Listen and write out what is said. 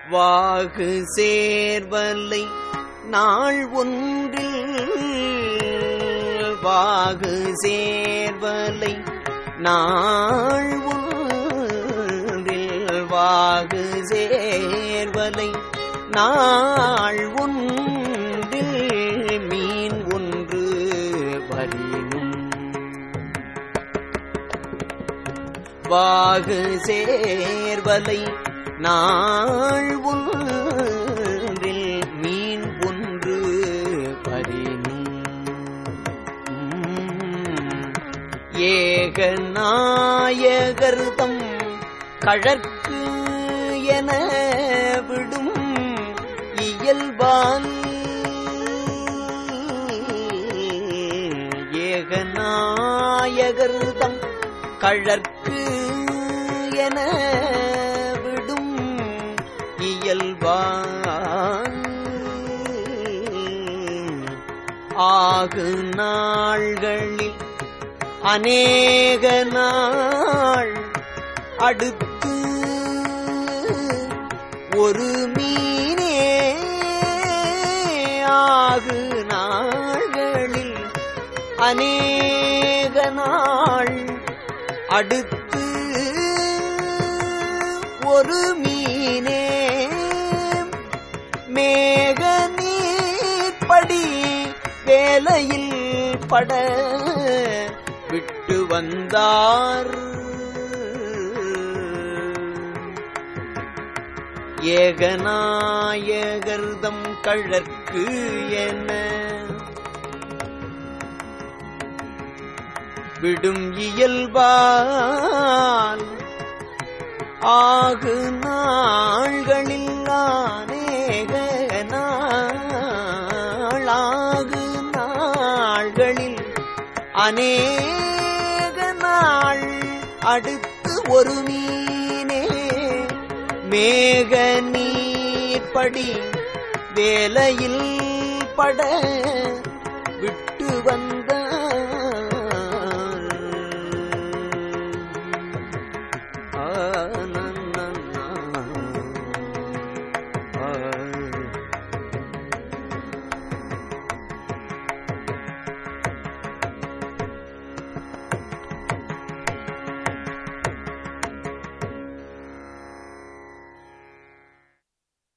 வாகு சேர்வலை நாள் ஒன்றில் வாகு சேர்வலை நாள் ஒன்றில் வாகு சேர்வலை நாள் ஒன்றில் மீன் ஒன்று வரினும் வாகு சேர்வலை நாள் ஒன்றில் மீன் ஒன்று பரினும் ஏக நாயகர்தம் கழற்கு என விடும் இயல்பால் ஏகநாயகர்தம் கழற்கு என விடும் இயல்பான் ஆகு நாள்களில் அநேக நாள் அடுத்து ஒரு மீனே ஆகு நாள்களில் அநேக நாள் அடுத்து ஒரு மீனே மேக நீர்ப்படி வேலையில் பட விட்டு வந்தார் ஏகநாயகர்தம் கழற்கு என விடும் இயல்பால் ஆகு நாள்களில் அநேக நாளாகு நாள்களில் அநேக நாள் அடுத்து ஒரு மீனே மேக நீர்ப்படி வேலையில் பட விட்டு வந்தார்